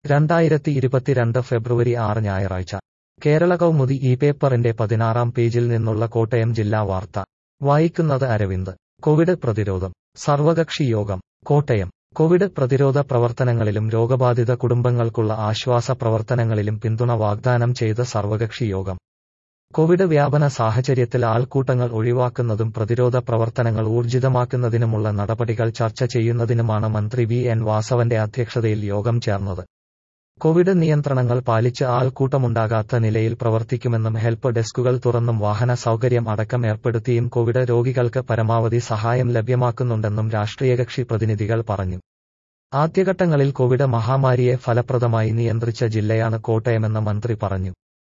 രണ്ടായിരത്തി ഇരുപത്തിരണ്ട് ഫെബ്രുവരി ആറ് ഞായറാഴ്ച കേരള കൗമുദി ഈ പേപ്പറിന്റെ പതിനാറാം പേജിൽ നിന്നുള്ള കോട്ടയം ജില്ലാ വാർത്ത വായിക്കുന്നത് അരവിന്ദ് കോവിഡ് പ്രതിരോധം സർവകക്ഷി യോഗം കോട്ടയം കോവിഡ് പ്രതിരോധ പ്രവർത്തനങ്ങളിലും രോഗബാധിത കുടുംബങ്ങൾക്കുള്ള ആശ്വാസ പ്രവർത്തനങ്ങളിലും പിന്തുണ വാഗ്ദാനം ചെയ്ത സർവകക്ഷി യോഗം കോവിഡ് വ്യാപന സാഹചര്യത്തിൽ ആൾക്കൂട്ടങ്ങൾ ഒഴിവാക്കുന്നതും പ്രതിരോധ പ്രവർത്തനങ്ങൾ ഊർജിതമാക്കുന്നതിനുമുള്ള നടപടികൾ ചർച്ച ചെയ്യുന്നതിനുമാണ് മന്ത്രി വി എൻ വാസവന്റെ അധ്യക്ഷതയിൽ യോഗം ചേർന്നത് കോവിഡ് നിയന്ത്രണങ്ങൾ പാലിച്ച് ആൾക്കൂട്ടമുണ്ടാകാത്ത നിലയിൽ പ്രവർത്തിക്കുമെന്നും ഹെൽപ്പ് ഡെസ്കുകൾ തുറന്നും വാഹന സൗകര്യം അടക്കം ഏർപ്പെടുത്തിയും കോവിഡ് രോഗികൾക്ക് പരമാവധി സഹായം ലഭ്യമാക്കുന്നുണ്ടെന്നും രാഷ്ട്രീയകക്ഷി പ്രതിനിധികൾ പറഞ്ഞു ആദ്യഘട്ടങ്ങളിൽ കോവിഡ് മഹാമാരിയെ ഫലപ്രദമായി നിയന്ത്രിച്ച ജില്ലയാണ് കോട്ടയമെന്ന് മന്ത്രി പറഞ്ഞു